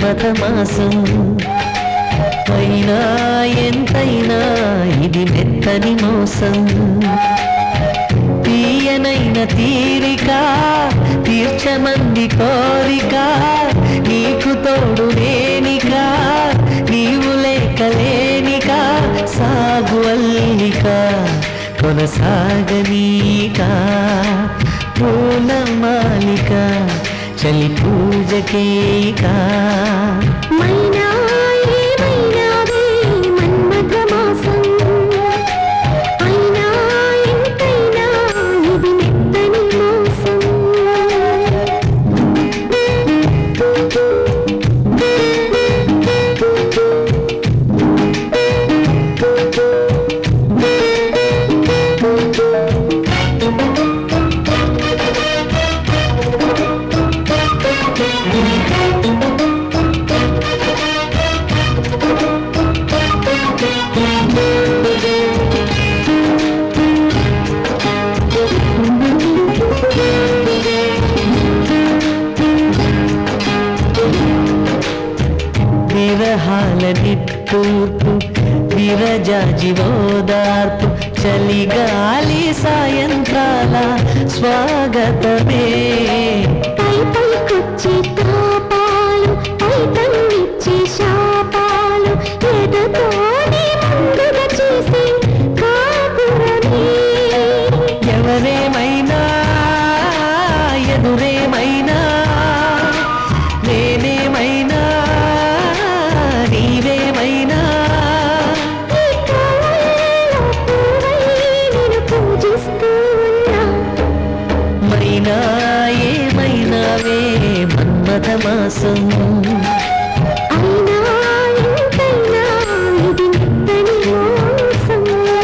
మన్మథ మాసం అయినా ఎంతైనా ఇది మెత్తని మోసం తీయనైన తీరిక తీర్చమంది కోరిక నీకు తోడు నేనిక నీవు లేకలేనిక సాగు అల్లిక కొనసాగనీక పూల మాలిక చలి పూజకేక మైనా ఏమైనావే మన్మథ మాసం అయినా ఎంతైనా ఇది మెత్తని మోసం విరహాల నిట్టూర్పు విరజాజివోదార్పు చలిగాలి సాయంకాల స్వాగతమే పై పైకొచ్చే తాపాలు పైతన్నిచ్చే శాపాలు ఎదతోనే ముందుగా చేసే కాపురమే ఎవరేమైనా ఎదురేమైనా నేనేమైనా నీవేమైనా ఈ కాలంలో పూవై నిన్ను పూజిస్తూ ఉన్నా మైనా ఏమైనావే మన్మథ మాసం అయినా ఎంతైనా ఇది మెత్తని మోసం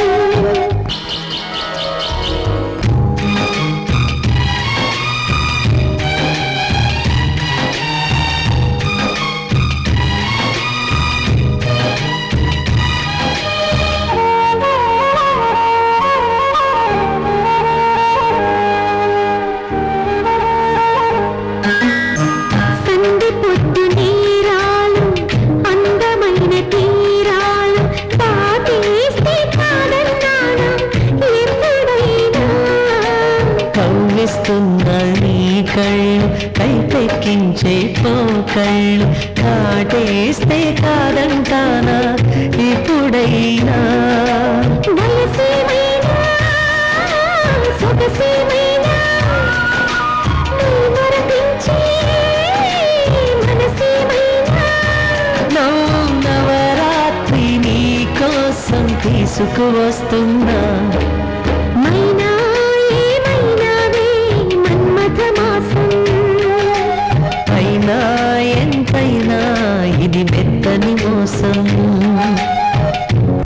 సంధి పొద్దు నీరాలు అందమైన తీరాలు దాటేస్తే కాదన్నానా ఎప్పుడైనా కవ్విస్తున్న నీ కళ్ళు కైపెక్కించే పోకళ్ళు కాటేస్తే కాదంటానా ఇప్పుడైనా వయసేమైనా సొగసేమైనా నీ మరపించే మనసేమైనా నవ్వు నవరాత్రి నీ కోసం తీసుకువస్తున్నా